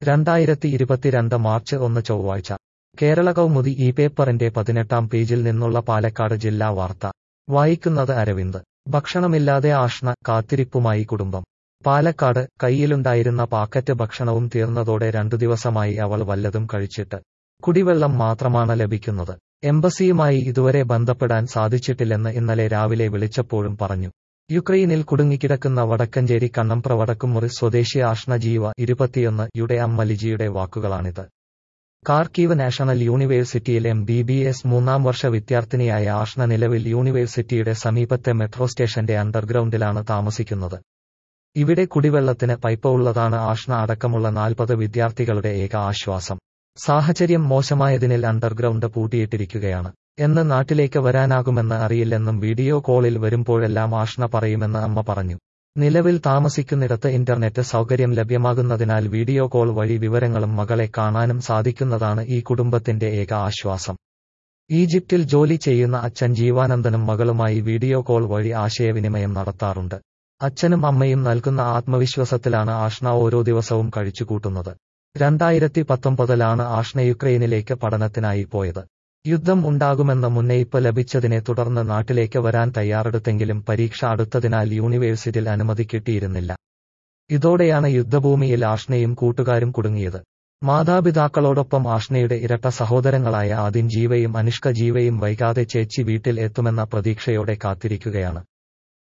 രണ്ടായിരത്തി ഇരുപത്തിരണ്ട് മാർച്ച് ഒന്ന് ചൊവ്വാഴ്ച കേരള കൗമുദി ഈ പേപ്പറിന്റെ പതിനെട്ടാം പേജിൽ നിന്നുള്ള പാലക്കാട് ജില്ലാ വാർത്ത വായിക്കുന്നത് അരവിന്ദ് ഭക്ഷണമില്ലാതെ ആഷ്ന കാത്തിരിപ്പുമായി കുടുംബം പാലക്കാട് കയ്യിലുണ്ടായിരുന്ന പാക്കറ്റ് ഭക്ഷണവും തീർന്നതോടെ രണ്ടു ദിവസമായി അവൾ വല്ലതും കഴിച്ചിട്ട് കുടിവെള്ളം മാത്രമാണ് ലഭിക്കുന്നത് എംബസിയുമായി ഇതുവരെ ബന്ധപ്പെടാൻ സാധിച്ചിട്ടില്ലെന്ന് ഇന്നലെ രാവിലെ വിളിച്ചപ്പോഴും പറഞ്ഞു യുക്രൈനിൽ കുടുങ്ങിക്കിടക്കുന്ന വടക്കഞ്ചേരി കണ്ണമ്പ്ര വടക്കുമുറി സ്വദേശി ആഷ്ന ജീവ ഇരുപത്തിയൊന്ന് യുടെ അമ്മ ലിജിയുടെ വാക്കുകളാണിത് കാർക്കീവ് നാഷണൽ യൂണിവേഴ്സിറ്റിയിൽ എം ബി ബി എസ് മൂന്നാം വർഷ വിദ്യാർത്ഥിനിയായ ആഷ്ന നിലവിൽ യൂണിവേഴ്സിറ്റിയുടെ സമീപത്തെ മെട്രോ സ്റ്റേഷന്റെ അണ്ടർഗ്രൗണ്ടിലാണ് താമസിക്കുന്നത് ഇവിടെ കുടിവെള്ളത്തിന് പൈപ്പ് ഉള്ളതാണ് ആഷ്ന അടക്കമുള്ള നാൽപ്പത് വിദ്യാർത്ഥികളുടെ ഏക ആശ്വാസം സാഹചര്യം മോശമായതിനിൽ അണ്ടർഗ്രൗണ്ട് പൂട്ടിയിട്ടിരിക്കുകയാണ് എന്ന് നാട്ടിലേക്ക് വരാനാകുമെന്ന് അറിയില്ലെന്നും വീഡിയോ കോളിൽ വരുമ്പോഴെല്ലാം ആഷ്ന പറയുമെന്ന് അമ്മ പറഞ്ഞു നിലവിൽ താമസിക്കുന്നിടത്ത് ഇന്റർനെറ്റ് സൗകര്യം ലഭ്യമാകുന്നതിനാൽ വീഡിയോ കോൾ വഴി വിവരങ്ങളും മകളെ കാണാനും സാധിക്കുന്നതാണ് ഈ കുടുംബത്തിന്റെ ഏക ആശ്വാസം ഈജിപ്തിൽ ജോലി ചെയ്യുന്ന അച്ഛൻ ജീവാനന്ദനും മകളുമായി വീഡിയോ കോൾ വഴി ആശയവിനിമയം നടത്താറുണ്ട് അച്ഛനും അമ്മയും നൽകുന്ന ആത്മവിശ്വാസത്തിലാണ് ആഷ്ന ഓരോ ദിവസവും കഴിച്ചുകൂട്ടുന്നത് രണ്ടായിരത്തി പത്തൊമ്പതിലാണ് ആഷ്ന യുക്രൈനിലേക്ക് പഠനത്തിനായി പോയത് യുദ്ധം ഉണ്ടാകുമെന്ന മുന്നറിയിപ്പ് ലഭിച്ചതിനെ തുടർന്ന് നാട്ടിലേക്ക് വരാൻ തയ്യാറെടുത്തെങ്കിലും പരീക്ഷ അടുത്തതിനാൽ യൂണിവേഴ്സിറ്റിയിൽ അനുമതി കിട്ടിയിരുന്നില്ല ഇതോടെയാണ് യുദ്ധഭൂമിയിൽ ആഷ്നയും കൂട്ടുകാരും കുടുങ്ങിയത് മാതാപിതാക്കളോടൊപ്പം ആഷ്നയുടെ ഇരട്ട സഹോദരങ്ങളായ ആദിൻ ജീവയും അനുഷ്ക ജീവയും വൈകാതെ ചേച്ചി വീട്ടിൽ എത്തുമെന്ന പ്രതീക്ഷയോടെ കാത്തിരിക്കുകയാണ്